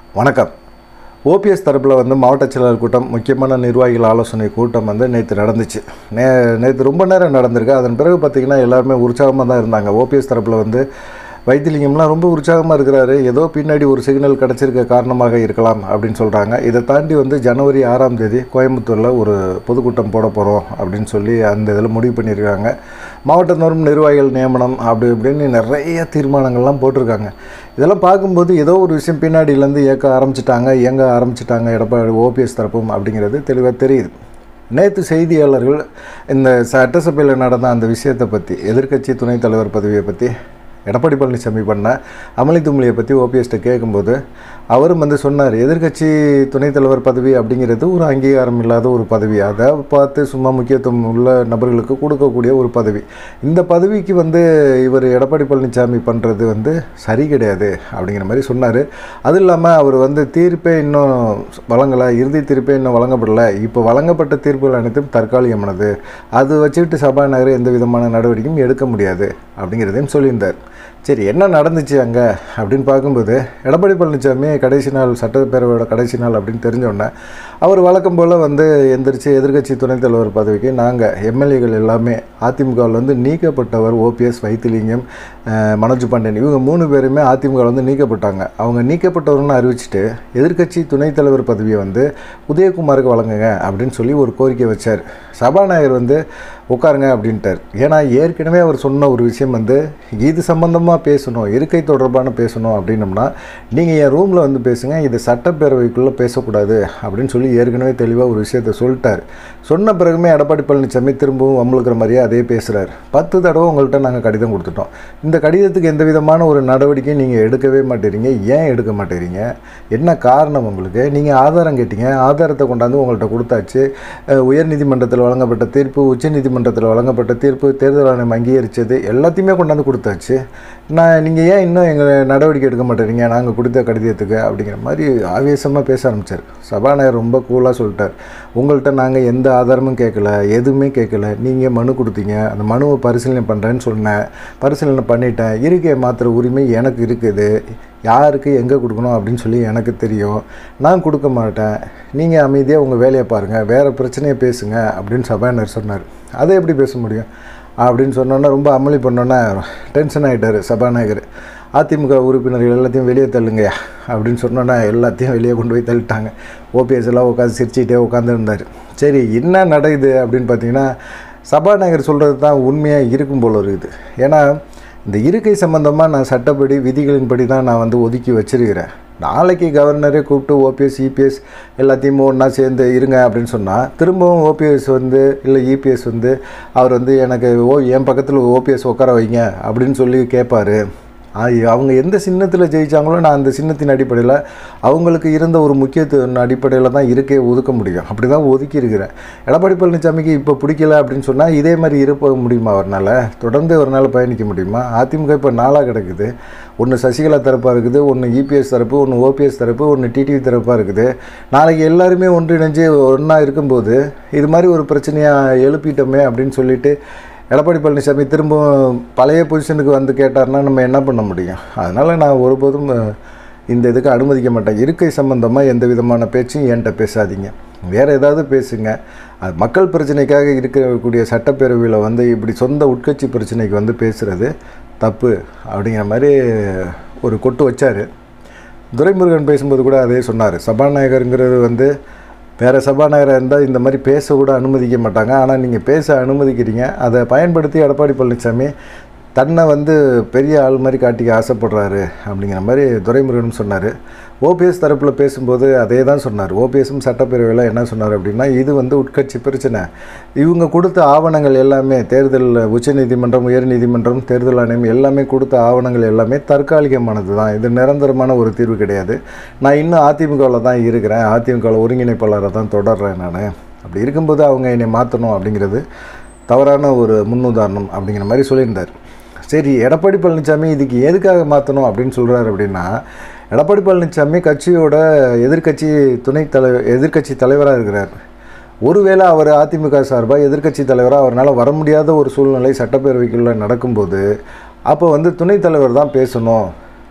வணக்கம் ஓபிஎஸ் தரப்பில் வந்து மாவட்ட செயலாளர் கூட்டம் முக்கியமான நிர்வாகிகள் ஆலோசனை கூட்டம் வந்து நேற்று நடந்துச்சு நே நேற்று ரொம்ப நேரம் நடந்திருக்கு அதன் பிறகு பார்த்திங்கன்னா எல்லாருமே உற்சாகமாக தான் இருந்தாங்க ஓபிஎஸ் தரப்பில் வந்து வைத்திலிங்கம்லாம் ரொம்ப உற்சாகமாக இருக்கிறாரு ஏதோ பின்னாடி ஒரு சிக்னல் கிடச்சிருக்க காரணமாக இருக்கலாம் அப்படின்னு சொல்கிறாங்க இதை தாண்டி வந்து ஜனவரி ஆறாம் தேதி கோயம்புத்தூரில் ஒரு பொதுக்கூட்டம் போட போகிறோம் அப்படின்னு சொல்லி அந்த இதில் முடிவு பண்ணியிருக்காங்க மாவட்டந்தோறும் நிர்வாகிகள் நியமனம் அப்படி இப்படின்னு நிறைய தீர்மானங்கள்லாம் போட்டிருக்காங்க இதெல்லாம் பார்க்கும்போது ஏதோ ஒரு விஷயம் பின்னாடியிலேருந்து இயக்க ஆரம்பிச்சிட்டாங்க இயங்க ஆரம்பிச்சிட்டாங்க எடப்பாடி ஓபிஎஸ் தரப்பும் அப்படிங்கிறது தெளிவாக தெரியுது நேற்று செய்தியாளர்கள் இந்த சட்டசபையில் நடந்த அந்த விஷயத்தை பற்றி எதிர்க்கட்சி துணைத் தலைவர் பதவியை பற்றி எடப்பாடி பழனிசாமி பண்ண அமளி தும்ளியை பற்றி ஓபிஎஸ்ட்டை கேட்கும்போது அவரும் வந்து சொன்னார் எதிர்க்கட்சி துணைத் தலைவர் பதவி அப்படிங்கிறது ஒரு அங்கீகாரம் இல்லாத ஒரு பதவி அதை பார்த்து சும்மா முக்கியத்துவம் உள்ள நபர்களுக்கு கொடுக்கக்கூடிய ஒரு பதவி இந்த பதவிக்கு வந்து இவர் எடப்பாடி பழனிசாமி பண்ணுறது வந்து சரி கிடையாது அப்படிங்கிற மாதிரி சொன்னார் அது இல்லாமல் அவர் வந்து தீர்ப்பே இன்னும் வழங்கலை இறுதி தீர்ப்பே இன்னும் வழங்கப்படலை இப்போ வழங்கப்பட்ட தீர்ப்புகள் அனைத்தும் தற்காலிகமானது அது வச்சுக்கிட்டு சபாநாயகர் எந்த விதமான நடவடிக்கையும் எடுக்க முடியாது அப்படிங்கிறதையும் சொல்லியிருந்தார் சரி என்ன நடந்துச்சு அங்கே அப்படின்னு பார்க்கும்போது எடப்பாடி பழனிசாமி கடைசி நாள் சட்டப்பேரவையோட கடைசி நாள் அப்படின்னு தெரிஞ்சோடனே அவர் வழக்கம் போல் வந்து எந்திரிச்சு எதிர்க்கட்சி துணைத் தலைவர் பதவிக்கு நாங்கள் எம்எல்ஏகள் எல்லாமே அதிமுகவில் வந்து நீக்கப்பட்டவர் ஓபிஎஸ் வைத்திலிங்கம் அஹ், மனோஜ் பாண்டியன் இவங்க மூணு பேருமே அதிமுகவில் வந்து நீக்கப்பட்டாங்க அவங்க நீக்கப்பட்டவர்னு அறிவிச்சிட்டு எதிர்க்கட்சி துணைத் தலைவர் பதவியை வந்து உதயகுமாருக்கு வழங்குங்க அப்படின்னு சொல்லி ஒரு கோரிக்கை வச்சார் சபாநாயகர் வந்து உட்காருங்க அப்படின்ட்டார் ஏன்னா ஏற்கனவே அவர் சொன்ன ஒரு விஷயம் வந்து இது சம்பந்தமாக பேசணும் இருக்கை தொடர்பான பேசணும் அப்படின்னம்னா நீங்கள் என் ரூமில் வந்து பேசுங்க இது சட்டப்பேரவைக்குள்ளே பேசக்கூடாது அப்படின்னு சொல்லி ஏற்கனவே தெளிவாக ஒரு விஷயத்த சொல்லிட்டார் சொன்ன பிறகுமே எடப்பாடி பழனிசாமி திரும்பவும் வம்பளுக்கிற மாதிரியே அதே பேசுகிறார் பத்து தடவை உங்கள்கிட்ட நாங்கள் கடிதம் கொடுத்துட்டோம் இந்த கடிதத்துக்கு எந்த விதமான ஒரு நடவடிக்கையும் நீங்கள் எடுக்கவே மாட்டேறீங்க ஏன் எடுக்க மாட்டேறீங்க என்ன காரணம் உங்களுக்கு நீங்கள் ஆதாரம் கேட்டீங்க ஆதாரத்தை கொண்டாந்து உங்கள்கிட்ட கொடுத்தாச்சு அஹ், உயர்நீதிமன்றத்தில் வழங்கப்பட்ட தீர்ப்பு உச்சநீதிமன்றத்தில் வழங்கப்பட்ட தீர்ப்பு தேர்தல் ஆணையம் அங்கீகரித்தது எல்லாத்தையுமே கொண்டாந்து கொடுத்தாச்சு நான் நீங்கள் ஏன் இன்னும் எங்களை நடவடிக்கை எடுக்க மாட்டேறீங்க நாங்கள் கொடுத்த கடிதத்துக்கு அப்படிங்கிற மாதிரி ஆவேசமாக பேச ஆரம்பித்தார் சபாநாயகர் ரொம்ப கூலாக சொல்லிட்டார் உங்கள்கிட்ட நாங்கள் எந்த ஆதாரமும் கேட்கல எதுவுமே கேட்கல நீங்கள் மனு கொடுத்தீங்க அந்த மனுவை பரிசீலனை பண்ணுறேன்னு சொன்னேன் பரிசீலனை பண்ணிட்டேன் இருக்கையை மாற்றுற உரிமை எனக்கு இருக்குது யாருக்கு எங்கே கொடுக்கணும் அப்படின்னு சொல்லி எனக்கு தெரியும் நான் கொடுக்க மாட்டேன் நீங்கள் அமைதியாக உங்கள் வேலையை பாருங்கள் வேறு பிரச்சனையை பேசுங்க அப்படின்னு சபாநாயகர் சொன்னார் அதை எப்படி பேச முடியும் அப்படின்னு சொன்னோன்னே ரொம்ப அமளி பண்ணோன்னே டென்ஷன் ஆகிட்டார் சபாநாயகர் அதிமுக உறுப்பினர்கள் எல்லாத்தையும் வெளியே தள்ளுங்கய்யா அப்படின்னு சொன்னோன்னே எல்லாத்தையும் வெளியே கொண்டு போய் தள்ளிட்டாங்க ஓபிஎஸ் எல்லாம் உட்காந்து சிரிச்சிக்கிட்டே உட்காந்துருந்தார் சரி என்ன நடக்குது அப்படின்னு பார்த்தீங்கன்னா சபாநாயகர் சொல்கிறது தான் உண்மையாக இருக்கும் போல இருக்குது ஏன்னா இந்த இருக்கை சம்மந்தமாக நான் சட்டப்படி விதிகளின்படி தான் நான் வந்து ஒதுக்கி வச்சிருக்கிறேன் நாளைக்கு கவர்னரே கூப்பிட்டு ஓபிஎஸ் இபிஎஸ் எல்லாத்தையும் ஒன்றா சேர்ந்து இருங்க அப்படின்னு சொன்னால் திரும்பவும் ஓபிஎஸ் வந்து இல்லை இபிஎஸ் வந்து அவர் வந்து எனக்கு ஓ என் பக்கத்தில் ஓபிஎஸ் உட்கார வைங்க அப்படின்னு சொல்லி கேட்பாரு ஆ- அவங்க எந்த சின்னத்தில் ஜெயிச்சாங்களோ நான் அந்த சின்னத்தின் அடிப்படையில் அவங்களுக்கு இருந்த ஒரு முக்கியத்துவ அடிப்படையில் தான் இருக்கே ஒதுக்க முடியும் அப்படி தான் ஒதுக்கி இருக்கிறேன் எடப்பாடி பழனிசாமிக்கு இப்போ பிடிக்கல அப்படின்னு சொன்னால் இதே மாதிரி இருப்ப முடியுமா அவர்னால தொடர்ந்து அவர்னால பயணிக்க முடியுமா அதிமுக இப்போ நாளாக கிடக்குது ஒன்று சசிகலா தரப்பாக இருக்குது ஒன்று இபிஎஸ் தரப்பு ஒன்று ஓபிஎஸ் தரப்பு ஒன்று டிடிவி தரப்பாக இருக்குது நாளைக்கு எல்லாருமே ஒன்றிணைஞ்சு ஒன்றா இருக்கும்போது இது மாதிரி ஒரு பிரச்சனையாக எழுப்பிட்டோமே அப்படின்னு சொல்லிட்டு எடப்பாடி பழனிசாமி திரும்பவும் பழைய பொசிஷனுக்கு வந்து கேட்டார்னா நம்ம என்ன பண்ண முடியும் அதனால் நான் ஒருபோதும் அஹ், இந்த இதுக்கு அனுமதிக்க மாட்டேன் இருக்கை சம்பந்தமாக எந்த விதமான பேச்சும் என்கிட்ட பேசாதீங்க வேறு ஏதாவது பேசுங்க அது மக்கள் பிரச்சனைக்காக இருக்கக்கூடிய சட்டப்பேரவையில் வந்து இப்படி சொந்த உட்கட்சி பிரச்சனைக்கு வந்து பேசுகிறது தப்பு அப்படிங்கிற மாதிரி ஒரு கொட்டு வச்சார் துரைமுருகன் பேசும்போது கூட அதே சொன்னார் சபாநாயகருங்கிறது வந்து வேறு சபாநாயகராக இருந்தால் இந்த மாதிரி பேச கூட அனுமதிக்க மாட்டாங்க ஆனால் நீங்கள் பேச அனுமதிக்கிறீங்க அதை பயன்படுத்தி எடப்பாடி பழனிசாமி தன்னை வந்து பெரிய ஆள் மாதிரி காட்டிக்க ஆசைப்படுறாரு அப்படிங்கிற மாதிரி துரைமுருகன் சொன்னார் ஓபிஎஸ் தரப்பில் பேசும்போது அதே தான் சொன்னார் ஓபிஎஸும் சட்டப்பேரவையில் என்ன சொன்னார் அப்படின்னா இது வந்து உட்கட்சி பிரச்சனை இவங்க கொடுத்த ஆவணங்கள் எல்லாமே தேர்தல் உச்சநீதிமன்றம் உயர்நீதிமன்றம் தேர்தல் ஆணையம் எல்லாமே கொடுத்த ஆவணங்கள் எல்லாமே தற்காலிகமானது தான் இது நிரந்தரமான ஒரு தீர்வு கிடையாது நான் இன்னும் அதிமுகவில் தான் இருக்கிறேன் அதிமுகவில் ஒருங்கிணைப்பாளராக தான் தொடர்றேன் நான் அப்படி இருக்கும்போது அவங்க என்னை மாற்றணும் அப்படிங்கிறது தவறான ஒரு முன்னுதாரணம் அப்படிங்கிற மாதிரி சொல்லியிருந்தார் சரி எடப்பாடி பழனிசாமி இதுக்கு எதுக்காக மாற்றணும் அப்படின்னு சொல்கிறாரு அப்படின்னா எடப்பாடி பழனிசாமி கட்சியோட எதிர்க்கட்சி துணைத் தலைவர் எதிர்க்கட்சி தலைவராக இருக்கிறார் ஒருவேளை அவர் அதிமுக சார்பாக எதிர்க்கட்சி தலைவராக அவரால் வர முடியாத ஒரு சூழ்நிலை சட்டப்பேரவைக்குள்ளே நடக்கும்போது அப்போ வந்து துணைத் தலைவர் தான் பேசணும்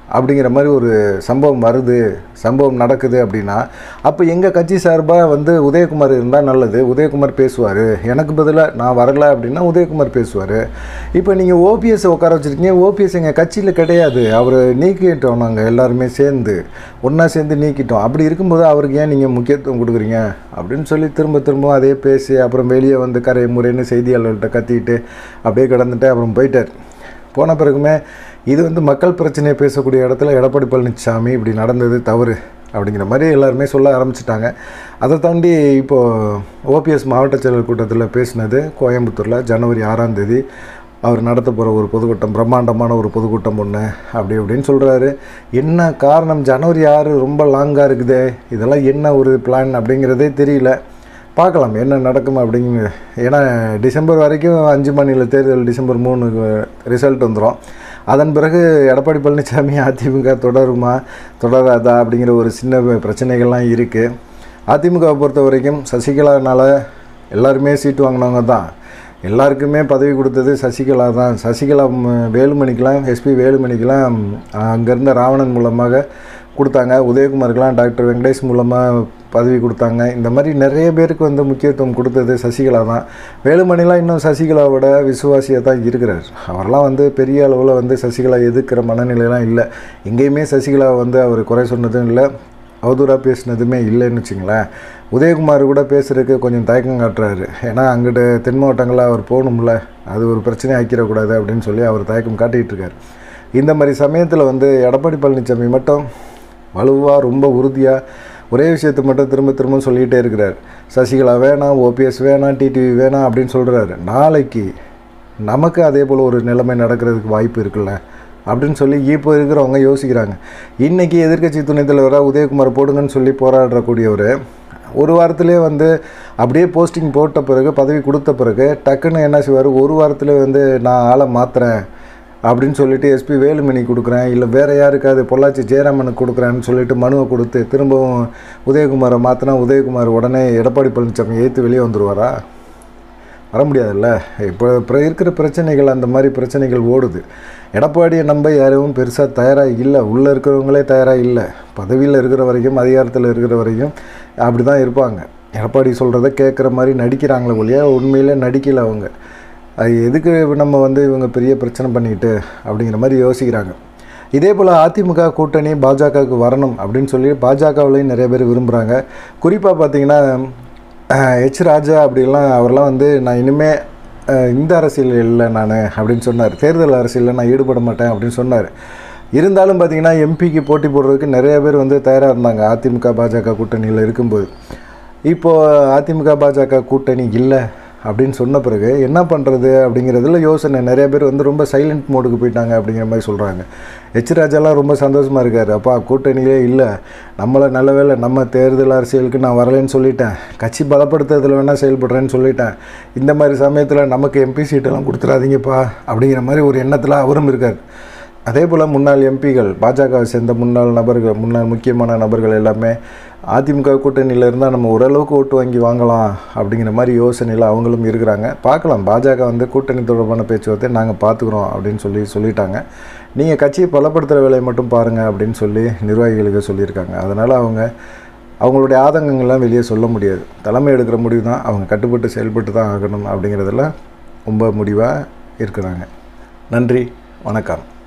அப்படிங்கிற மாதிரி ஒரு சம்பவம் வருது சம்பவம் நடக்குது அப்படின்னா அப்போ எங்கள் கட்சி சார்பாக வந்து உதயகுமார் இருந்தால் நல்லது உதயகுமார் பேசுவார் எனக்கு பதிலாக நான் வரல அப்படின்னா உதயகுமார் பேசுவார் இப்போ நீங்கள் ஓபிஎஸ் உட்கார வச்சுருக்கீங்க ஓபிஎஸ் எங்கள் கட்சியில் கிடையாது அவர் நீக்கிட்டோம் நாங்கள் எல்லாருமே சேர்ந்து ஒன்றா சேர்ந்து நீக்கிட்டோம் அப்படி இருக்கும்போது அவருக்கு ஏன் நீங்கள் முக்கியத்துவம் கொடுக்குறீங்க அப்படின்னு சொல்லி திரும்ப திரும்ப அதே பேசி அப்புறம் வெளியே வந்து கரை முறைன்னு செய்தியாளர்கிட்ட கத்திட்டு அப்படியே கிடந்துட்டு அப்புறம் போயிட்டார் போன பிறகுமே இது வந்து மக்கள் பிரச்சனையை பேசக்கூடிய இடத்துல எடப்பாடி பழனிசாமி இப்படி நடந்தது தவறு அப்படிங்கிற மாதிரி எல்லாருமே சொல்ல ஆரம்பிச்சிட்டாங்க அதை தாண்டி இப்போது ஓபிஎஸ் மாவட்ட செயலர் கூட்டத்தில் பேசினது கோயம்புத்தூரில் ஜனவரி ஆறாம் தேதி அவர் நடத்த போகிற ஒரு பொதுக்கூட்டம் பிரம்மாண்டமான ஒரு பொதுக்கூட்டம் ஒன்று அப்படி அப்படின்னு சொல்கிறாரு என்ன காரணம் ஜனவரி ஆறு ரொம்ப லாங்காக இருக்குதே இதெல்லாம் என்ன ஒரு பிளான் அப்படிங்கிறதே தெரியல பார்க்கலாம் என்ன நடக்கும் அப்படிங்க ஏன்னா டிசம்பர் வரைக்கும் அஞ்சு மாநில தேர்தல் டிசம்பர் மூணுக்கு ரிசல்ட் வந்துடும் அதன் பிறகு எடப்பாடி பழனிசாமி அதிமுக தொடருமா தொடராதா அப்படிங்கிற ஒரு சின்ன பிரச்சனைகள்லாம் இருக்குது அதிமுகவை பொறுத்த வரைக்கும் சசிகலானால எல்லாருமே சீட்டு வாங்கினவங்க தான் எல்லாருக்குமே பதவி கொடுத்தது சசிகலா தான் சசிகலா ம், வேலுமணிக்கெலாம் எஸ்பி வேலுமணிக்கெலாம் அங்கேருந்த ராவணன் மூலமாக கொடுத்தாங்க உதயகுமாருக்கெலாம் டாக்டர் வெங்கடேஷ் மூலமாக பதவி கொடுத்தாங்க இந்த மாதிரி நிறைய பேருக்கு வந்து முக்கியத்துவம் கொடுத்தது சசிகலா தான் வேலுமணிலாம் இன்னும் சசிகலாவோட விசுவாசியாக தான் இருக்கிறார் அவரெல்லாம் வந்து பெரிய அளவில் வந்து சசிகலா எதிர்க்கிற மனநிலையெல்லாம் இல்லை எங்கேயுமே சசிகலா வந்து அவர் குறை சொன்னதும் இல்லை அவதூறாக பேசினதுமே இல்லைன்னு வச்சுங்களேன் உதயகுமார் கூட பேசுகிறதுக்கு கொஞ்சம் தயக்கம் காட்டுறாரு ஏன்னா அங்கிட்டு தென் மாவட்டங்களில் அவர் போகணும்ல அது ஒரு பிரச்சனை ஆக்கிடக்கூடாது அப்படின்னு சொல்லி அவர் தயக்கம் காட்டிகிட்டு இருக்கார் இந்த மாதிரி சமயத்தில் வந்து எடப்பாடி பழனிசாமி மட்டும் வலுவாக ரொம்ப உறுதியாக ஒரே விஷயத்தை மட்டும் திரும்ப திரும்ப சொல்லிகிட்டே இருக்கிறார் சசிகலா வேணாம் ஓபிஎஸ் வேணாம் டிடிவி வேணாம் அப்படின்னு சொல்கிறாரு நாளைக்கு நமக்கு அதே போல் ஒரு நிலைமை நடக்கிறதுக்கு வாய்ப்பு இருக்குல்ல அப்படின்னு சொல்லி இப்போ இருக்கிறவங்க யோசிக்கிறாங்க இன்றைக்கி எதிர்க்கட்சி துணைத் தலைவராக உதயகுமார் போடுங்கன்னு சொல்லி போராடக்கூடியவர் ஒரு வாரத்திலே வந்து அப்படியே போஸ்டிங் போட்ட பிறகு பதவி கொடுத்த பிறகு டக்குன்னு என்ன செய்வார் ஒரு வாரத்திலே வந்து நான் ஆளை மாற்றுறேன் அப்படின்னு சொல்லிட்டு எஸ்பி வேலுமணி கொடுக்குறேன் இல்லை வேறு யாருக்காவது பொள்ளாச்சி ஜெயராமனுக்கு கொடுக்குறேன்னு சொல்லிட்டு மனுவை கொடுத்து திரும்பவும் உதயகுமாரை மாற்றினா உதயகுமார் உடனே எடப்பாடி பழனிசாமி ஏற்று வெளியே வந்துடுவாரா வர முடியாதுல்ல இப்போ இப்போ இருக்கிற பிரச்சனைகள் அந்த மாதிரி பிரச்சனைகள் ஓடுது எடப்பாடியை நம்ப யாரும் பெருசாக தயாராக இல்லை உள்ளே இருக்கிறவங்களே தயாராக இல்லை பதவியில் இருக்கிற வரைக்கும் அதிகாரத்தில் இருக்கிற வரைக்கும் அப்படி தான் இருப்பாங்க எடப்பாடி சொல்கிறத கேட்குற மாதிரி நடிக்கிறாங்களே ஒழிய உண்மையிலே நடிக்கல அவங்க அது எதுக்கு நம்ம வந்து இவங்க பெரிய பிரச்சனை பண்ணிக்கிட்டு அப்படிங்கிற மாதிரி யோசிக்கிறாங்க இதே போல் அதிமுக கூட்டணி பாஜகவுக்கு வரணும் அப்படின்னு சொல்லி பாஜகவுலையும் நிறைய பேர் விரும்புகிறாங்க குறிப்பாக பார்த்தீங்கன்னா ஹெச் ராஜா அப்படிலாம் அவரெல்லாம் வந்து நான் இனிமேல் இந்த அரசியல் இல்லை நான் அப்படின்னு சொன்னார் தேர்தல் அரசியலில் நான் ஈடுபட மாட்டேன் அப்படின்னு சொன்னார் இருந்தாலும் பார்த்தீங்கன்னா எம்பிக்கு போட்டி போடுறதுக்கு நிறைய பேர் வந்து தயாராக இருந்தாங்க அதிமுக பாஜக கூட்டணியில் இருக்கும்போது இப்போது அதிமுக பாஜக கூட்டணி இல்லை அப்படின்னு சொன்ன பிறகு என்ன பண்ணுறது அப்படிங்கிறதுல யோசனை நிறைய பேர் வந்து ரொம்ப சைலண்ட் மோடுக்கு போயிட்டாங்க அப்படிங்கிற மாதிரி சொல்கிறாங்க எச் ராஜாலாம் ரொம்ப சந்தோஷமாக இருக்கார் அப்பா கூட்டணியிலே இல்லை நம்மளை நல்ல வேளை நம்ம தேர்தல் அரசியலுக்கு நான் வரலைன்னு சொல்லிட்டேன் கட்சி பலப்படுத்துறதுல வேணால் செயல்படுறேன்னு சொல்லிட்டேன் இந்த மாதிரி சமயத்தில் நமக்கு எம்பி சீட்டெல்லாம் கொடுத்துறாதீங்கப்பா அப்படிங்கிற மாதிரி ஒரு எண்ணத்தில் அவரும் இருக்கார் அதே போல் முன்னாள் எம்பிகள் பாஜகவை சேர்ந்த முன்னாள் நபர்கள் முன்னாள் முக்கியமான நபர்கள் எல்லாமே அதிமுக கூட்டணியில் இருந்தால் நம்ம ஓரளவுக்கு ஓட்டு வாங்கி வாங்கலாம் அப்படிங்கிற மாதிரி யோசனையில் அவங்களும் இருக்கிறாங்க பார்க்கலாம் பாஜக வந்து கூட்டணி தொடர்பான பேச்சுவார்த்தை நாங்கள் பார்த்துக்குறோம் அப்படின்னு சொல்லி சொல்லிட்டாங்க நீங்கள் கட்சியை பலப்படுத்துகிற வேலையை மட்டும் பாருங்கள் அப்படின்னு சொல்லி நிர்வாகிகளுக்கு சொல்லியிருக்காங்க அதனால் அவங்க அவங்களுடைய ஆதங்கங்கள்லாம் வெளியே சொல்ல முடியாது தலைமை எடுக்கிற முடிவு தான் அவங்க கட்டுப்பட்டு செயல்பட்டு தான் ஆகணும் அப்படிங்கிறதுல ரொம்ப முடிவாக இருக்கிறாங்க நன்றி வணக்கம்